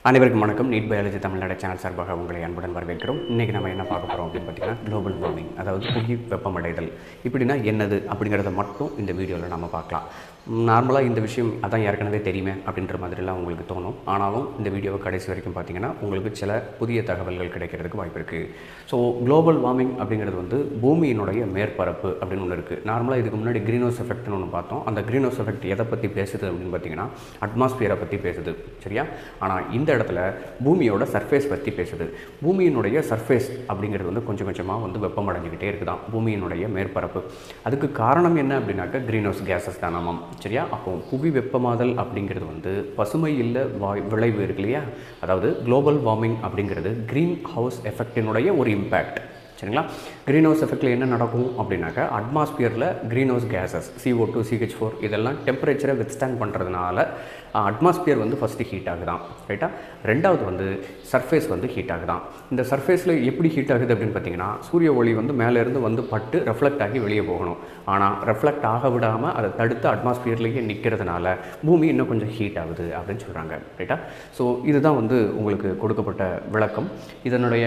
அனைவருக்கும் வணக்கம் NEET biology Tamil Nadu channel சார்பாக உங்களை அன்புடன் வரவேற்கிறோம் இன்றைக்கி நம்ம என்ன பார்க்க போகிறோம் அப்படின்னு பார்த்தீங்கன்னா குளோபல் வார்மிங் அதாவது புவி வெப்பமடைதல் இப்படின்னா என்னது அப்படிங்கிறத மட்டும் இந்த வீடியோவில் நம்ம பார்க்கலாம் நார்மலாக இந்த விஷயம் அதான் ஏற்கனவே தெரியுமே அப்படின்ற மாதிரிலாம் உங்களுக்கு தோணும் ஆனாலும் இந்த வீடியோவை கடைசி வரைக்கும் பார்த்தீங்கன்னா உங்களுக்கு சில புதிய தகவல்கள் கிடைக்கிறதுக்கு வாய்ப்பு இருக்குது ஸோ குளோபல் வார்மிங் அப்படிங்கிறது வந்து பூமியினுடைய மேற்பரப்பு அப்படின்னு ஒன்று இருக்குது நார்மலாக இதுக்கு முன்னாடி க்ரீன் ஹவுஸ் எஃபெக்ட்னு ஒன்று பார்த்தோம் அந்த க்ரீன் ஹவுஸ் எஃபெக்ட் எதை பற்றி பேசுது அப்படின்னு பார்த்தீங்கன்னா அட்மாஸ்பியரை பற்றி பேசுது சரியா ஆனால் இந்த இடத்துல பூமியோட சர்ஃபேஸ் பற்றி பேசுது பூமியினுடைய சர்ஃபேஸ் அப்படிங்கிறது வந்து கொஞ்சம் கொஞ்சமாக வந்து வெப்பமடைஞ்சிக்கிட்டே இருக்குதான் பூமியினுடைய மேற்பரப்பு அதுக்கு காரணம் என்ன அப்படின்னாக்கா க்ரீன் ஹவுஸ் கேஸஸ் தான் நாமம் சரியா அப்போ புவி வெப்பமாதல் அப்படிங்கிறது வந்து பசுமை இல்ல வாய் விளைவு இருக்கு இல்லையா அதாவது குளோபல் வார்மிங் அப்படிங்கிறது க்ரீன் ஹவுஸ் எஃபெக்டினுடைய ஒரு இம்பேக்ட் சரிங்களா க்ரீன் ஹவுஸ் எஃபெக்டில் என்ன நடக்கும் அப்படின்னாக்கா அட்மாஸ்பியரில் green house gases CO2 to CH four இதெல்லாம் டெம்பரேச்சரை வித்ஸ்டாண்ட் பண்ணுறதுனால அட்மாஸ்பியர் வந்து ஃபஸ்ட்டு ஹீட் ஆகுதான் ரைட்டா ரெண்டாவது வந்து சர்ஃபேஸ் வந்து ஹீட் ஆகுதான் இந்த சர்ஃபேஸில் எப்படி ஹீட் ஆகுது அப்படின்னு பார்த்தீங்கன்னா சூரிய ஒளி வந்து மேலேருந்து வந்து பட்டு ரெஃப்ளெக்ட் ஆகி வெளியே போகணும் ஆனால் ரெஃப்ளெக்ட் ஆக விடாமல் அதை தடுத்து அட்மாஸ்பியர்லேயே நிற்கிறதுனால பூமி இன்னும் கொஞ்சம் ஹீட் ஆகுது அப்படின்னு சொல்கிறாங்க ரைட்டா ஸோ இதுதான் வந்து உங்களுக்கு கொடுக்கப்பட்ட விளக்கம் இதனுடைய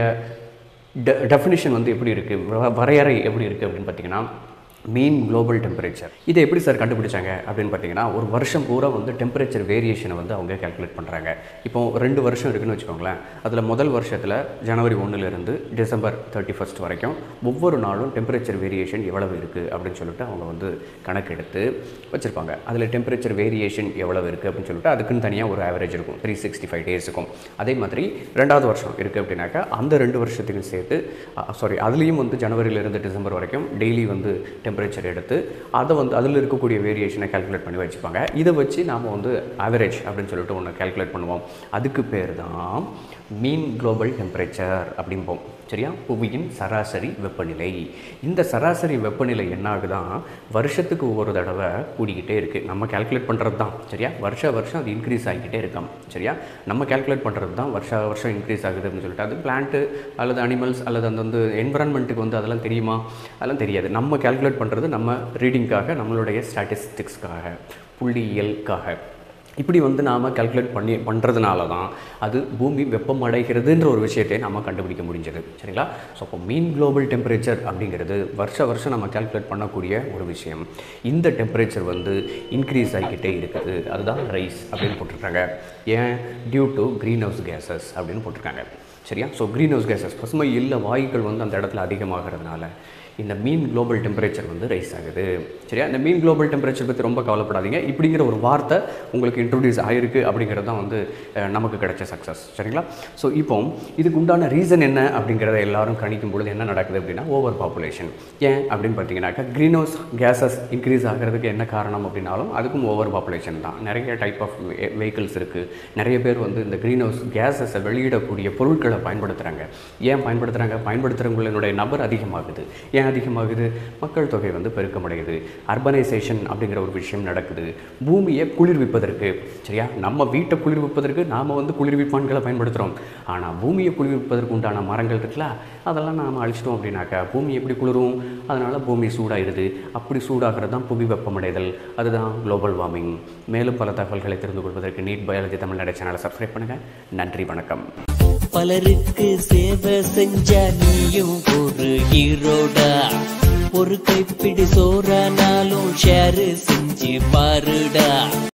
டெ டெஃபினிஷன் வந்து எப்படி இருக்குது வரையறை எப்படி இருக்குது அப்படின்னு பார்த்தீங்கன்னா மீன் குளோபல் டெம்பரேச்சர் இதை எப்படி சார் கண்டுபிடிச்சாங்க அப்படின்னு பார்த்தீங்கன்னா ஒரு வருஷம் பூரா வந்து டெம்பரேச்சர் வேரியேஷனை வந்து அவங்க கால்குலேட் பண்ணுறாங்க இப்போ ரெண்டு வருஷம் இருக்குன்னு வச்சுக்கோங்களேன் அதில் முதல் வருஷத்தில் ஜனவரி ஒன்றுலேருந்து டிசம்பர் தேர்ட்டி ஃபஸ்ட் வரைக்கும் ஒவ்வொரு நாளும் டெம்பரேச்சர் வேரியேஷன் எவ்வளவு இருக்குது அப்படின்னு சொல்லிட்டு அவங்க வந்து கணக்கெடுத்து வச்சுருப்பாங்க அதில் டெம்பரேச்சர் வேரியேஷன் எவ்வளவு இருக்குது அப்படின்னு சொல்லிட்டு அதுக்குன்னு தனியாக ஒரு ஆவரேஜ் இருக்கும் த்ரீ சிக்ஸ்டி ஃபைவ் டேஸ் இருக்கும் அதே மாதிரி ரெண்டாவது வருஷம் இருக்குது அப்படின்னாக்கா அந்த ரெண்டு வருஷத்துக்கும் சேர்த்து சாரி அதுலேயும் வந்து ஜனவரியிலேருந்து டிசம்பர் வரைக்கும் டெய்லி வந்து டெம்பரேச்சர் எடுத்து அதை வந்து அதில் இருக்கக்கூடிய வேரியேஷனை கால்குலேட் பண்ணி வச்சுப்பாங்க இதை வச்சு நாம் வந்து ஆவரேஜ் அப்படின்னு சொல்லிட்டு ஒன்று கால்குலேட் பண்ணுவோம் அதுக்கு பேர் தான் மீன் குளோபல் டெம்பரேச்சர் அப்படிம்போம் சரியா புவியின் சராசரி வெப்பநிலை இந்த சராசரி வெப்பநிலை என்ன ஆகுதான் வருஷத்துக்கு ஒவ்வொரு தடவை கூடிக்கிட்டே இருக்குது நம்ம கால்குலேட் பண்ணுறது தான் சரியா வருஷ வருஷம் அது இன்க்ரீஸ் ஆகிக்கிட்டே இருக்காம் சரியா நம்ம கால்குலேட் பண்ணுறது தான் வருஷ வருஷம் இன்க்ரீஸ் ஆகுது அப்படின்னு சொல்லிட்டு அது பிளான்ட்டு அல்லது அனிமல்ஸ் அல்லது அந்த வந்து என்விரான்மெண்ட்டுக்கு வந்து அதெல்லாம் தெரியுமா அதெல்லாம் தெரியாது நம்ம கால்குலேட் பண்ணுறது நம்ம ரீடிங்காக நம்மளுடைய ஸ்டாட்டிஸ்டிக்ஸ்க்காக புள்ளியியலுக்காக இப்படி வந்து நாம் கால்குலேட் பண்ணி பண்ணுறதுனால தான் அது பூமி வெப்பமடைகிறதுன்ற ஒரு விஷயத்தை நம்ம கண்டுபிடிக்க முடிஞ்சது சரிங்களா ஸோ அப்போ மீன் குளோபல் டெம்பரேச்சர் அப்படிங்கிறது வருஷ வருஷம் நம்ம கால்குலேட் பண்ணக்கூடிய ஒரு விஷயம் இந்த டெம்பரேச்சர் வந்து இன்க்ரீஸ் ஆகிக்கிட்டே இருக்குது அதுதான் ரைஸ் அப்படின்னு போட்டிருக்காங்க ஏன் due to green house gases அப்படின்னு போட்டிருக்காங்க சரியா ஸோ க்ரீன் ஹவுஸ் கேஸஸ் பசுமை இல்லை வாயுக்கள் வந்து அந்த இடத்துல அதிகமாகிறதுனால இந்த மீன் குளோபல் டெம்பரேச்சர் வந்து ரைஸ் ஆகுது சரியா இந்த மீன் குளோபல் டெம்பரேச்சர் பற்றி ரொம்ப கவலைப்படாதீங்க இப்படிங்கிற ஒரு வார்த்தை உங்களுக்கு இன்ட்ரடியூஸ் ஆகிருக்கு அப்படிங்கிறது தான் வந்து அஹ், நமக்கு கிடைச்ச சக்ஸஸ் சரிங்களா ஸோ இப்போ இதுக்கு உண்டான ரீசன் என்ன அப்படிங்கிறத எல்லாரும் கணிக்கும் பொழுது என்ன நடக்குது அப்படின்னா ஓவர் பாப்புலேஷன் ஏன் அப்படின்னு பார்த்தீங்கன்னாக்கா க்ரீன் ஹவுஸ் கேஸஸ் இன்க்ரீஸ் ஆகிறதுக்கு என்ன காரணம் அப்படின்னாலும் அதுக்கும் ஓவர் பாப்புலேஷன் தான் நிறைய டைப் ஆஃப் வெஹிக்கிள்ஸ் இருக்குது நிறைய பேர் வந்து இந்த க்ரீன் ஹவுஸ் கேஸஸை வெளியிடக்கூடிய பொருட்களை பயன்படுத்துகிறாங்க ஏன் பயன்படுத்துகிறாங்க பயன்படுத்துகிறவங்களுடைய நபர் அதிகமாகுது ஏன் அதிகமாகுது மக்கள் தொகை வந்து பெருக்கமடையுது அர்பனைசேஷன் அப்படிங்கிற ஒரு விஷயம் நடக்குது பூமியை குளிர்விப்பதற்கு சரியா நம்ம வீட்டை குளிர்விப்பதற்கு நாம் வந்து குளிர்விப்பான்களை பயன்படுத்துகிறோம் ஆனால் பூமியை குளிர்விப்பதற்கு உண்டான மரங்கள் இருக்குல்ல அதெல்லாம் நாம் அழிச்சிட்டோம் அப்படின்னாக்கா பூமி எப்படி குளிரும் அதனால் பூமி சூடாயிருது அப்படி சூடாகிறது தான் புவி வெப்பமடைதல் அதுதான் குளோபல் வார்மிங் மேலும் பல தகவல்களை தெரிந்து கொள்வதற்கு நீட் பயாலஜி தமிழ்நாடு சேனலை சப்ஸ்கிரைப் பண்ணுங்கள் நன்றி வணக்கம் பலருக்கு சேவை செஞ்ச நீயும் ஒரு ஹீரோடா ஒரு கைப்பிடி சோறானாலும் ஷேர் செஞ்சு பாருடா